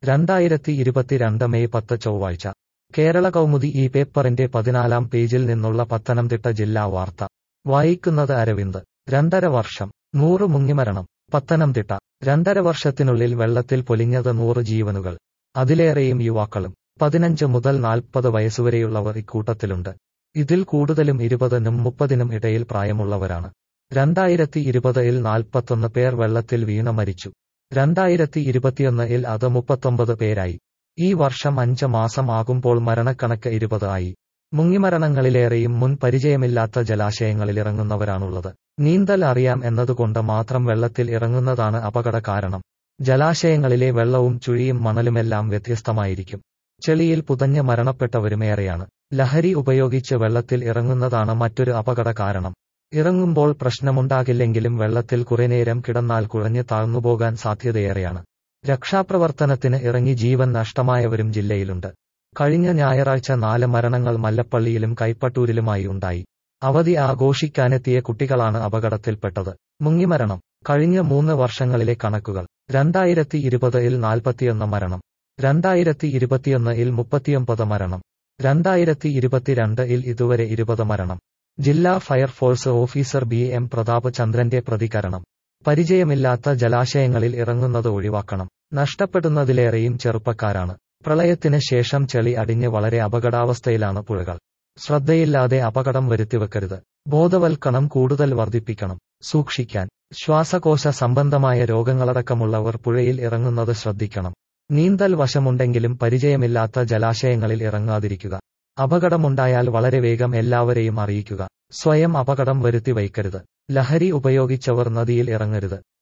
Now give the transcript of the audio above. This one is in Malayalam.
രണ്ടായിരത്തി ഇരുപത്തിരണ്ട് മെയ് പത്ത് ചൊവ്വാഴ്ച കേരള കൗമുദി ഈ പേപ്പറിന്റെ പതിനാലാം പേജിൽ നിന്നുള്ള പത്തനംതിട്ട ജില്ലാ വാർത്ത വായിക്കുന്നത് അരവിന്ദ് രണ്ടര വർഷം നൂറ് മുങ്ങിമരണം പത്തനംതിട്ട രണ്ടര വർഷത്തിനുള്ളിൽ വെള്ളത്തിൽ പൊലിഞ്ഞത് നൂറ് ജീവനുകൾ അതിലേറെയും യുവാക്കളും പതിനഞ്ച് മുതൽ നാൽപ്പത് വയസ്സുവരെയുള്ളവർ ഇക്കൂട്ടത്തിലുണ്ട് ഇതിൽ കൂടുതലും ഇരുപതിനും മുപ്പതിനും ഇടയിൽ പ്രായമുള്ളവരാണ് രണ്ടായിരത്തി ഇരുപതിൽ നാൽപ്പത്തൊന്ന് പേർ വെള്ളത്തിൽ വീണ മരിച്ചു രണ്ടായിരത്തി ഇരുപത്തിയൊന്നിൽ അത് മുപ്പത്തൊമ്പത് പേരായി ഈ വർഷം അഞ്ച് മാസം ആകുമ്പോൾ മരണക്കണക്ക് ഇരുപത് ആയി മുങ്ങിമരണങ്ങളിലേറെയും മുൻ പരിചയമില്ലാത്ത ജലാശയങ്ങളിലിറങ്ങുന്നവരാണുള്ളത് നീന്തൽ അറിയാം എന്നതുകൊണ്ട് മാത്രം വെള്ളത്തിൽ ഇറങ്ങുന്നതാണ് അപകട കാരണം ജലാശയങ്ങളിലെ വെള്ളവും ചുഴിയും മണലുമെല്ലാം വ്യത്യസ്തമായിരിക്കും ചെളിയിൽ പുതഞ്ഞ് മരണപ്പെട്ടവരുമേറെയാണ് ലഹരി ഉപയോഗിച്ച് വെള്ളത്തിൽ ഇറങ്ങുന്നതാണ് മറ്റൊരു അപകട കാരണം ഇറങ്ങുമ്പോൾ പ്രശ്നമുണ്ടാകില്ലെങ്കിലും വെള്ളത്തിൽ കുറേനേരം കിടന്നാൽ കുഴഞ്ഞ് താഴ്ന്നുപോകാൻ സാധ്യതയേറെയാണ് രക്ഷാപ്രവർത്തനത്തിന് ഇറങ്ങി ജീവൻ നഷ്ടമായവരും ജില്ലയിലുണ്ട് കഴിഞ്ഞ ഞായറാഴ്ച നാല് മരണങ്ങൾ മല്ലപ്പള്ളിയിലും കൈപ്പട്ടൂരിലുമായി ഉണ്ടായി അവധി ആഘോഷിക്കാനെത്തിയ കുട്ടികളാണ് അപകടത്തിൽപ്പെട്ടത് മുങ്ങിമരണം കഴിഞ്ഞ മൂന്ന് വർഷങ്ങളിലെ കണക്കുകൾ രണ്ടായിരത്തി ഇരുപതിൽ നാൽപ്പത്തിയൊന്ന് മരണം രണ്ടായിരത്തി ഇരുപത്തിയൊന്നിൽ മുപ്പത്തിയൊമ്പത് മരണം രണ്ടായിരത്തി ഇരുപത്തിരണ്ടിൽ ഇതുവരെ ഇരുപത് മരണം ജില്ലാ fire force officer B M Prathap ചന്ദ്രന്റെ പ്രതികരണം പരിചയമില്ലാത്ത ജലാശയങ്ങളിൽ ഇറങ്ങുന്നത് ഒഴിവാക്കണം നഷ്ടപ്പെടുന്നതിലേറെയും ചെറുപ്പക്കാരാണ് പ്രളയത്തിന് ശേഷം ചെളി അടിഞ്ഞ് വളരെ അപകടാവസ്ഥയിലാണ് പുഴകൾ ശ്രദ്ധയില്ലാതെ അപകടം വരുത്തിവെക്കരുത് ബോധവൽക്കരണം കൂടുതൽ വർദ്ധിപ്പിക്കണം സൂക്ഷിക്കാൻ ശ്വാസകോശ സംബന്ധമായ രോഗങ്ങളടക്കമുള്ളവർ പുഴയിൽ ഇറങ്ങുന്നത് ശ്രദ്ധിക്കണം നീന്തൽ വശമുണ്ടെങ്കിലും പരിചയമില്ലാത്ത ജലാശയങ്ങളിൽ ഇറങ്ങാതിരിക്കുക അപകടമുണ്ടായാൽ വളരെ വേഗം എല്ലാവരെയും അറിയിക്കുക സ്വയം അപകടം വരുത്തി വയ്ക്കരുത് ലഹരി ഉപയോഗിച്ചവർ നദിയിൽ ഇറങ്ങരുത്